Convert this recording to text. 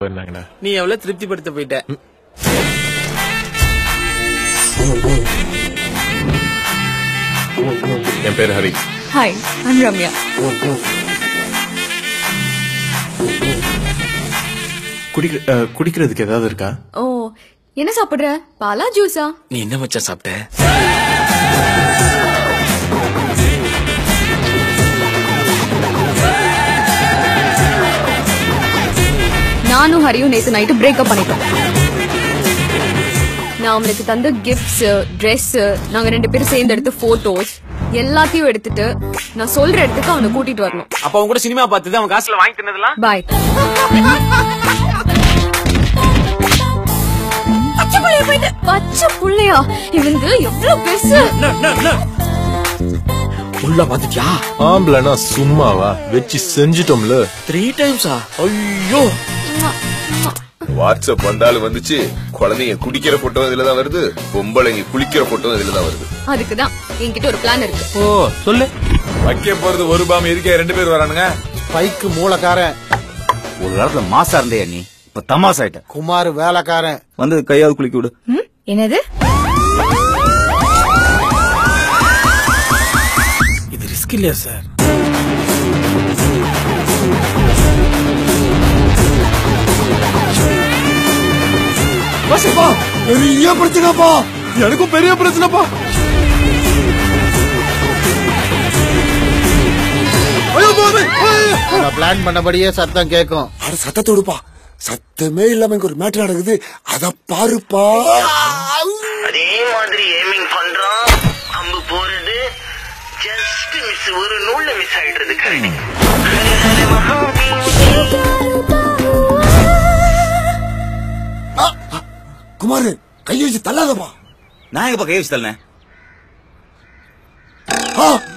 என்னங்கண்ணா நீ எவ்வளவு திருப்திப்படுத்த போயிட்ட என் பேர் ஹரி ஹாய் ஐம் ரம்யா குடிக்க அஹ், குடிக்கிறதுக்கு ஏதாவது இருக்கா ஓ என்ன சாப்பிடுற பாலா ஜூஸா நீ என்ன மச்சான் சாப்பிட்ட நானும் ஹரியும் நேத்து நைட்டு பிரேக்கப் பண்ணிட்டோம் நான் அவனுக்கு தந்த கிஃப்ட்ஸ் Dress நாங்க ரெண்டு பேரும் சேர்ந்து எடுத்த போட்டோஸ் எல்லாத்தையும் எடுத்துட்டு நான் சொல்ற இடத்துக்கு அவனை கூட்டிட்டு வரணும் அப்ப அவன் கூட சினிமா பார்த்தது அவன் காசுல வாங்கி தின்னதெல்லாம் பாய் பச்சை புள்ளையா இவங்க எவ்வளவு பெருசு உள்ள பாத்துட்டியா ஆம்பளனா சும்மாவா வச்சு செஞ்சிட்டோம்ல த்ரீ டைம்ஸா ஐயோ வாட்ஸ்அப் வந்தாலும் வந்துச்சு குழந்தைங்க குடிக்கிற போட்டோ இதுல தான் வருது பொம்பளைங்க குளிக்கிற போட்டோ இதுல தான் வருது அதுக்குதான் என்கிட்ட ஒரு பிளான் இருக்கு ஓ சொல்லு வைக்க போறது ஒரு பாம் இருக்கே ரெண்டு பேர் வரானுங்க பைக்கு மூலக்காரன் ஒரு காலத்துல மாசா இருந்தே நீ இப்ப தமாஸ் ஆயிட்ட குமார் வேலைக்காரன் வந்து கையாவது குளிக்க விடு ம்? என்னது இது ரிஸ்க் இல்லையா சார் பெரிய பிரச்சனைப்பா எனக்கும் பெரிய பிரச்சனைப்பா பிளான் பண்ணபடியே சத்தம் கேட்கும் அட சத்தத்தோடுப்பா சத்தமே இல்லாம இங்க ஒரு மேட்டர் நடக்குது அத பாருப்பா அதே மாதிரி ஏமிங் பண்றான் அம்பு போறது ஜஸ்ட் மிஸ் ஒரு நூல்ல மிஸ் ஆயிடுறது கரெக்ட் குமார் கையை வச்சு தள்ளாதப்பா நான் எங்க கை வச்சு தள்ளேன் ஆ